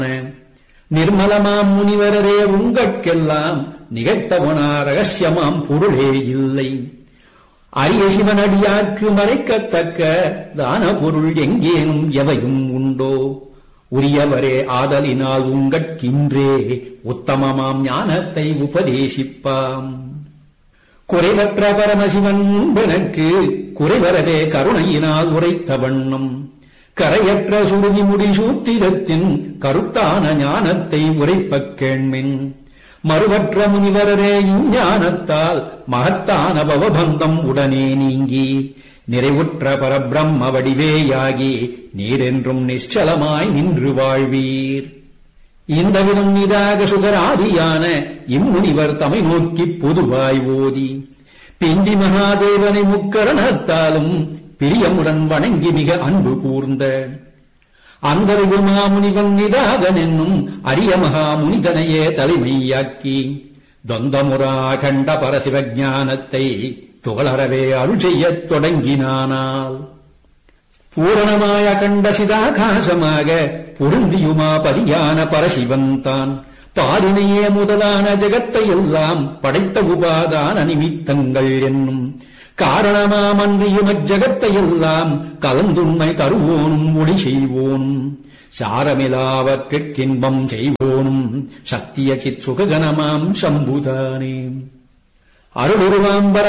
நிர்மலமாம் முனிவரரே உங்கட்கெல்லாம் நிகழ்த்தவனா ரகசியமாம் பொருளே இல்லை அரிய சிவனடியார்க்கு மறைக்கத்தக்க தான பொருள் எங்கேனும் எவையும் உண்டோ உரியவரே ஆதலினால் உங்கட்கின்றே உத்தமமாம் ஞானத்தை உபதேசிப்பாம் குறைவற்ற பரமசிவன் முன்பெனக்கு குறைவரவே கருணையினால் உரைத்த வண்ணம் கரையற்ற சுருதி முடி சூத்திரத்தின் கருத்தான ஞானத்தை உரைப்பக் கேண்மின் மறுவற்ற முனிவரரே இஞ்ஞானத்தால் மகத்தான பவபந்தம் உடனே நீங்கி நிறைவுற்ற பரபிரம்ம வடிவேயாகி நீரென்றும் நிശ്ചலமாய் நின்று வாழ்வீர் இந்த விதம் இதாக சுகராதியான இம்முனிவர் தமை நோக்கிப் பொதுவாய் ஓதி பிந்தி மகாதேவனை முக்கரணத்தாலும் பிரியமுடன் வணங்கி மிக அன்பு கூர்ந்த அந்தரிவு மாமுனிவன் நிதாகன் என்னும் அரிய மகாமுனிதனையே தலைமையாக்கி தொந்தமுரா கண்ட பரசிவஞானத்தை துகளறவே அருள் செய்யத் தொடங்கினானால் பூரணமாய கண்ட சிதாகாசமாக பொருந்தியுமா பதியான பரசிவன் தான் பாரினையே முதலான ஜெகத்தை எல்லாம் படைத்த உபாதான நிமித்தங்கள் என்னும் காரணமாமன்றியும் அஜகத்தை எல்லாம் கலந்துண்மை தருவோனும் ஒளி செய்வோனும் சாரமிலாவற்றிற்கின்பம் செய்வோனும் சத்திய சித் சுககனமாம் சம்புதானே அருளுருவாம்பர